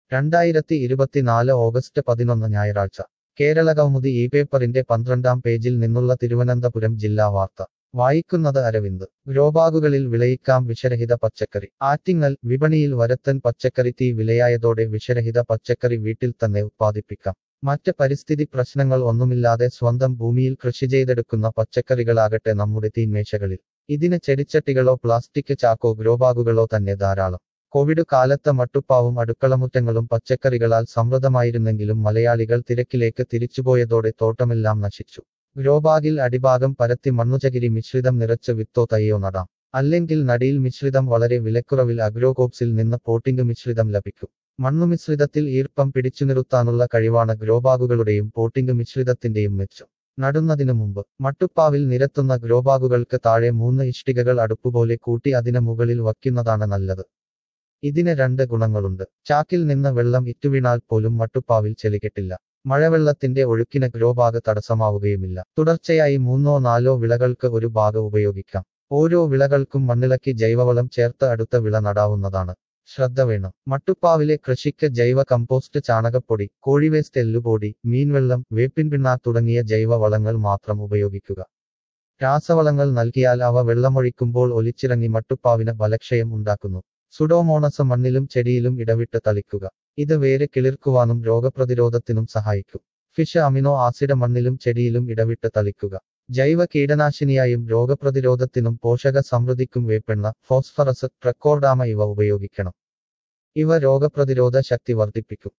രണ്ടായിരത്തി ഇരുപത്തിനാല് ഓഗസ്റ്റ് പതിനൊന്ന് ഞായറാഴ്ച കേരളകൗമുദി ഈ പേപ്പറിന്റെ പന്ത്രണ്ടാം പേജിൽ നിന്നുള്ള തിരുവനന്തപുരം ജില്ലാ വാർത്ത വായിക്കുന്നത് അരവിന്ദ് ഗ്രോബാഗുകളിൽ വിളയിക്കാം വിഷരഹിത പച്ചക്കറി ആറ്റിങ്ങൽ വിപണിയിൽ വരത്തൻ പച്ചക്കറി തീ വിലയായതോടെ വിഷരഹിത പച്ചക്കറി വീട്ടിൽ തന്നെ ഉത്പാദിപ്പിക്കാം മറ്റ് പരിസ്ഥിതി പ്രശ്നങ്ങൾ ഒന്നുമില്ലാതെ സ്വന്തം ഭൂമിയിൽ കൃഷി ചെയ്തെടുക്കുന്ന പച്ചക്കറികളാകട്ടെ നമ്മുടെ തീന്മേശകളിൽ ഇതിന് ചെടിച്ചട്ടികളോ പ്ലാസ്റ്റിക് ചാക്കോ ഗ്രോബാഗുകളോ തന്നെ ധാരാളം കോവിഡ് കാലത്ത് മട്ടുപ്പാവും അടുക്കളമുറ്റങ്ങളും പച്ചക്കറികളാൽ സമൃദ്ധമായിരുന്നെങ്കിലും മലയാളികൾ തിരക്കിലേക്ക് തിരിച്ചുപോയതോടെ തോട്ടമെല്ലാം നശിച്ചു ഗ്രോബാഗിൽ അടിഭാഗം പരത്തി മണ്ണുചകിരി മിശ്രിതം നിറച്ച് വിത്തോ തയ്യോ നടാം അല്ലെങ്കിൽ നടിയിൽ മിശ്രിതം വളരെ വിലക്കുറവിൽ അഗ്രോകോപ്സിൽ നിന്ന് പോട്ടിംഗ് മിശ്രിതം ലഭിക്കും മണ്ണുമിശ്രിതത്തിൽ ഈർപ്പം പിടിച്ചു നിർത്താനുള്ള കഴിവാണ് ഗ്രോബാഗുകളുടെയും പോട്ടിംഗ് മിശ്രിതത്തിന്റെയും മെച്ചം നടുന്നതിനു മുമ്പ് മട്ടുപ്പാവിൽ നിരത്തുന്ന ഗ്രോബാഗുകൾക്ക് താഴെ മൂന്ന് ഇഷ്ടികകൾ അടുപ്പുപോലെ കൂട്ടി അതിന് മുകളിൽ വയ്ക്കുന്നതാണ് നല്ലത് ഇതിന് രണ്ട് ഗുണങ്ങളുണ്ട് ചാക്കിൽ നിന്ന് വെള്ളം ഇറ്റുവീണാൽ പോലും മട്ടുപ്പാവിൽ ചെളികെട്ടില്ല മഴവെള്ളത്തിന്റെ ഒഴുക്കിന് ഗ്രോബാഗ് തടസ്സമാവുകയുമില്ല തുടർച്ചയായി മൂന്നോ നാലോ വിളകൾക്ക് ഒരു ബാഗ് ഉപയോഗിക്കാം ഓരോ വിളകൾക്കും മണ്ണിളക്കി ജൈവവളം ചേർത്ത് അടുത്ത വിള നടാവുന്നതാണ് ശ്രദ്ധ വേണം മട്ടുപ്പാവിലെ കൃഷിക്ക് ജൈവ കമ്പോസ്റ്റ് ചാണകപ്പൊടി കോഴിവേസ്റ്റ് എല്ലുപൊടി മീൻവെള്ളം വേപ്പിൻ പിണ്ണാ തുടങ്ങിയ ജൈവ വളങ്ങൾ മാത്രം ഉപയോഗിക്കുക രാസവളങ്ങൾ നൽകിയാൽ അവ വെള്ളമൊഴിക്കുമ്പോൾ ഒലിച്ചിറങ്ങി മട്ടുപ്പാവിന് ബലക്ഷയം ഉണ്ടാക്കുന്നു സുഡോമോണസ് മണ്ണിലും ചെടിയിലും ഇടവിട്ട് തളിക്കുക ഇത് വേര് കിളിർക്കുവാനും രോഗപ്രതിരോധത്തിനും സഹായിക്കും ഫിഷ് അമിനോ ആസിഡ് മണ്ണിലും ചെടിയിലും ഇടവിട്ട് തളിക്കുക ജൈവ കീടനാശിനിയായും രോഗപ്രതിരോധത്തിനും പോഷക സമൃദ്ധിക്കും വേപ്പെണ്ണ ഫോസ്ഫറസ് ട്രക്കോർഡാമ ഇവ ഉപയോഗിക്കണം ഇവ രോഗപ്രതിരോധ ശക്തി വർദ്ധിപ്പിക്കും